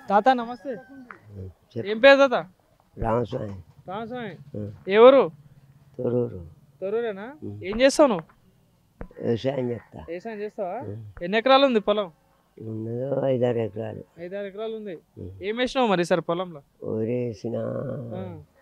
తాత నమస్తే చెప్పు. ఏం పేరు తాత రామస్వామి రామస్వామి ఉం. ఎవరు తొరూరు తొరూరేనా ఏం చేస్తావు నువ్వు వ్యవసాయం చెప్తా వ్యవసాయం చేస్తావా ఎన్ని ఎకరాలు ఉంది పొలం ఉన్నదో ఐదారు ఎకరాలు ఐదారు ఎకరాలు ఉంది ఉం. ఏం వేసినావు మరి సార్ పొలంలో ఊరేసిన ఆ,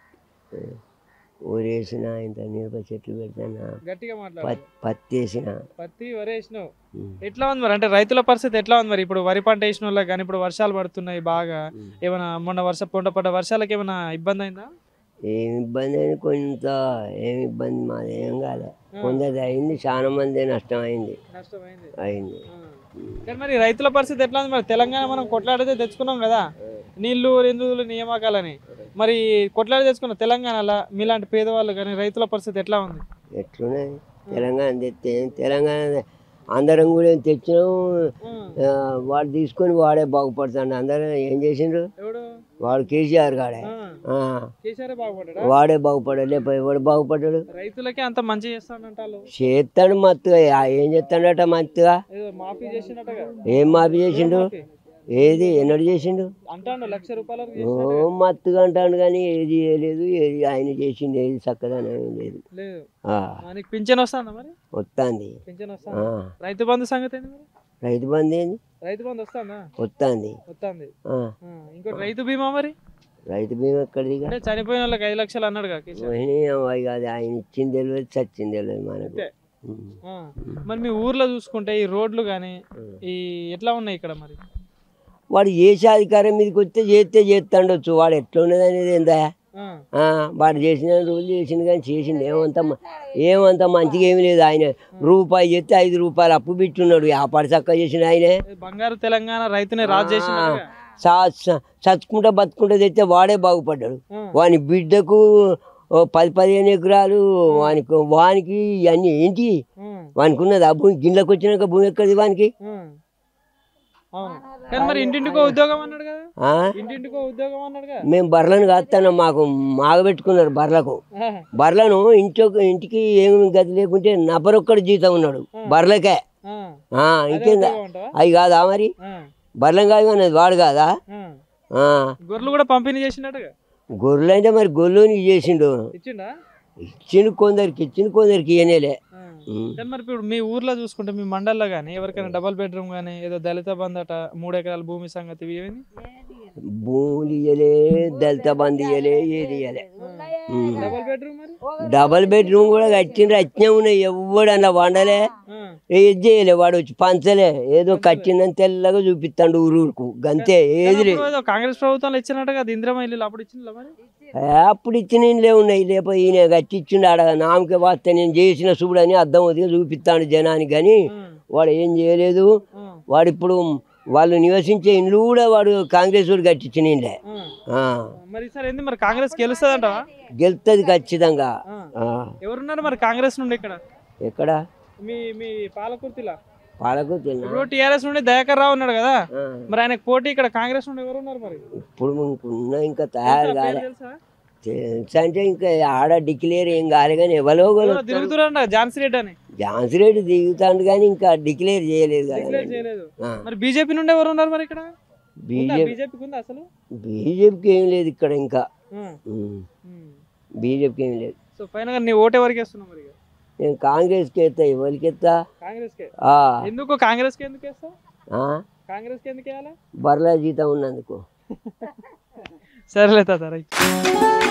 ఊరేసిన ఇంత మిరప చెట్లు పెడతానా గట్టిగా మాట్లాడు పత్- పత్తి వేసిన పత్తి వరి వేసినావు ఉం. ఎట్లా ఉంది మరి అంటే రైతుల పరిస్థితి ఎట్లా ఉంది మరి ఇప్పుడు వరి పంట వేసిన వాళ్ళకి కానీ ఇప్పుడు వర్షాలు పడుతున్నాయి బాగా ఉం. ఏమైనా మొన్న వర్ష పొండ పడ్డ వర్షాలకు ఏమైనా ఇబ్బంది అయిందా ఏం ఇబ్బంది అయింది కొంత ఏం ఇబ్బంది మాది ఏం కాలే కొందది అయింది చాలా మంది నష్టం అయింది నష్టమైంది అయింది కానీ మరి రైతుల పరిస్థితి ఎట్లా ఉంది మరి తెలంగాణ మనం కొట్లాడితే తెచ్చుకున్నాం కదా నీళ్లు నిధులు నియామకాలని మరి కొట్లాడి తెచ్చుకున్న తెలంగాణలో మీలాంటి పేదవాళ్ళు కానీ రైతుల పరిస్థితి ఎట్లా ఉంది ఎట్లున్నది తెలంగాణ తెస్తే తెలంగాణ అందరం కూడా ఏం తెచ్చినాం ఆ, వాడు తీసుకొని వాడే బాగుపడతాడు అందరూ ఏం చేసిండ్రు ఎవడు వాడు కేసీఆర్ కాడే ఆ, ఆ, కేసీఆర్ బాగుపడ్డా వాడే బాగుపడాడు లేకపోతే ఎవడు బాగుపడ్డాడు రైతులకే అంత మంచి చేస్తానంటారు చేస్తాడు మత్తుగా ఆ, ఏం చేస్తాడట మత్తుగా ఏదో మాఫీ చేసినట్టుగా ఏం మాఫీ చేసిండు మాఫీ? ఏది ఎన్నడు చేసిండు అంటాడు లక్ష రూపాయల వరకు ఓ చేసినట్టుగా. మత్తుగా అంటాడు కానీ ఏది చేయలేదు ఏది ఆయన చేసింది ఏది చక్కదనం ఏం లేదు లేదు ఆ, ఆ, నీకు పింఛన్ వస్తుందా మరి వస్తాంది పింఛన్ ఆ, వస్తుందా రైతు బంధు సంగతి ఏంది మరి రైతు బంధు ఏంది రైతు బంధు వస్తుందా వస్తాంది వస్తుంది ఆ, ఇంకోటి రైతు బీమా మరి రైతు బీమా ఎక్కడిది ఇక? అంటే చనిపోయిన వాళ్ళకి ఐదు లక్షలు అన్నాడు కదా కేసీఆర్ పోయినాయి ఏమో ఇక అది ఆయన ఇచ్చింది తెలియదు చచ్చింది తెలియదు మనకు అంతే. ఉమ్. ఆ. మరి మీ ఊర్లో చూసుకుంటే ఈ రోడ్లు కానీ ఈ ఎట్లా ఉన్నాయి ఇక్కడ మరి వాడు చేసే అధికారం మీదకి వస్తే చేస్తే చేస్తాండొచ్చు వాడు ఎట్లా ఉన్నది అనేది ఏందా ఆ, ఆ, వాడు చేసిన రోజులు చేసింది కానీ చేసింది ఏమంత మ- ఏమంత మంచిగా ఏమి లేదు ఆయన రూపాయి చేస్తే ఐదు రూపాయలు అప్పు పెట్టున్నాడు వ్యాపార చక్క చేసిన ఆయనే ఈ బంగారు తెలంగాణ రైతునే రాజు చేసినట్టుగా. సా- స- చచ్చుకుంటా బతుకుంటా తెస్తే వాడే బాగుపడ్డాడు ఆ. వాని బిడ్డకు ఓ పది పదిహేను ఎకరాలు వానికి వానికి ఇవన్నీ ఏంటి ఆ, వానికి ఉన్నది ఆ భూమి గిన్నెలకు వచ్చినాక భూమి ఎక్కడిది వానికి ఆ. అవును కానీ మరి ఇంటింటికో ఉద్యోగం అన్నాడు కదా ఆ? ఇంటింటికో ఉద్యోగం అన్నాడు కదా మేము బర్రెలను కాస్తాను మాకు మాగబెట్టుకున్నారు బర్రెలకు ఆ, బర్రెలను ఇంటి ఇంటికి ఏమి గతి లేకుంటే నబరొక్కడు జీతం ఉన్నాడు బర్రెలకే ఆ. ఆ, ఇంకేం కా- ఉద్యోగం అంటావా? అవి కాదా మరి ఆ, బర్రెలం కాదు అనేది వాడు కాదా ఆ. ఆ, గొర్రెలు కూడా పంపిణీ చేసినట్టుగా గొర్రెలు అంటే మరి గొర్రెని చేసిండు ఇచ్చిండా ఇచ్చిన కొందరికి ఇచ్చిన కొందరికి ఇయనేలే ఆ. ఉమ్. కానీ మరి ఇప్పుడు మీ ఊర్లో చూసుకుంటే మీ మండల్లో కానీ ఎవరికైనా డబల్ బెడ్రూమ్ కానీ ఏదో దళిత బంధు అట మూడు ఎకరాల భూమి సంగతి ఇవి ఏమైంది భూములు ఇయ్యలే దళిత బంధు ఇయ్యలే ఏది ఇయ్యలే ఉమ్. డబల్ బెడ్రూమ్ మరి డబల్ బెడ్రూమ్ కూడా కట్టిండ్రు అట్నే ఉన్నాయి ఎవడు అలా వండలే ఆ, ఏది చేయలే వాడు వచ్చి పంచలే ఏదో కట్టిందని తెల్లగా చూపిస్తాడు ఊరూరుకు గంతే ఏది లేదు అప్పుడు ఏదో కాంగ్రెస్ ప్రభుత్వంలో ఇచ్చినట్టుగా అది ఇందిరమ్మ ఇల్లు అప్పుడు ఇచ్చిందా మరి ఏ, అప్పుడు ఇచ్చిన ఇండ్లే ఉన్నాయి లేకపోతే ఈయన కట్టించిండు ఆడ నామకే వస్తే నేను చేసిన చూడని అర్థం అవుతుంది చూపిస్తాడు జనానికి కానీ ఆ, వాడు ఏం చేయలేదు ఆ, వాడు ఇప్పుడు వాళ్ళు నివసించే ఇండ్లు కూడా వాడు కాంగ్రెస్ వాడు కట్టించిన ఇండ్లే ఆ. ఆ, మరి సార్ ఏంది మరి కాంగ్రెస్ గెలుస్తుందంటవా గెలుస్తుంది ఖచ్చితంగా ఆ. ఆ, ఎవరున్నారు మరి కాంగ్రెస్ నుండి ఇక్కడ ఎక్కడ మీ మీ పాలకుర్తిలా పాలకు తిన్నా ఇప్పుడు టీఆర్ఎస్ నుండి దయాకర్ రావు ఉన్నాడు కదా ఆ, మరి ఆయనకు పోటీ ఇక్కడ కాంగ్రెస్ నుండి ఎవరు ఉన్నారు మరి ఇప్పుడు ఉన్న ఇంకా తయారు తెలుసా? కాలే పేరు తెలుసా తెలుసా అంటే ఇంకా ఆడ డిక్లేర్ ఏం కాలే కానీ ఎవరో ఒకరు ఎవరో తిరుగుతురంట ఝాన్సీ రెడ్డి అని ఝాన్సీ రెడ్డి దిగుతాడు కానీ ఇంకా డిక్లేర్ చేయలేదు కదా డిక్లేర్ చేయలేదు ఆ, మరి బీజేపీ నుండి ఎవరు ఉన్నారు మరి ఇక్కడ బీజేపీ బీజేపీకి ఉందా అసలు బీజేపీకి ఏం లేదు ఇక్కడ ఇంకా ఆ, ఉమ్, ఉమ్. బీజేపీకి ఏం లేదు సో ఫైనల్ గా నీ ఓటు ఎవరికి వేస్తున్నావు మరి ఇక? నేను కాంగ్రెస్కి ఎత్తా ఎవరికి ఎత్తా కాంగ్రెస్ కే ఆ, ఎందుకు కాంగ్రెస్ కి ఎందుకు వేస్తావు ఆ, కాంగ్రెస్ కి ఎందుకు వేయాలి బర్లా జీతం ఉన్నందుకు సరేలే తాత రైట్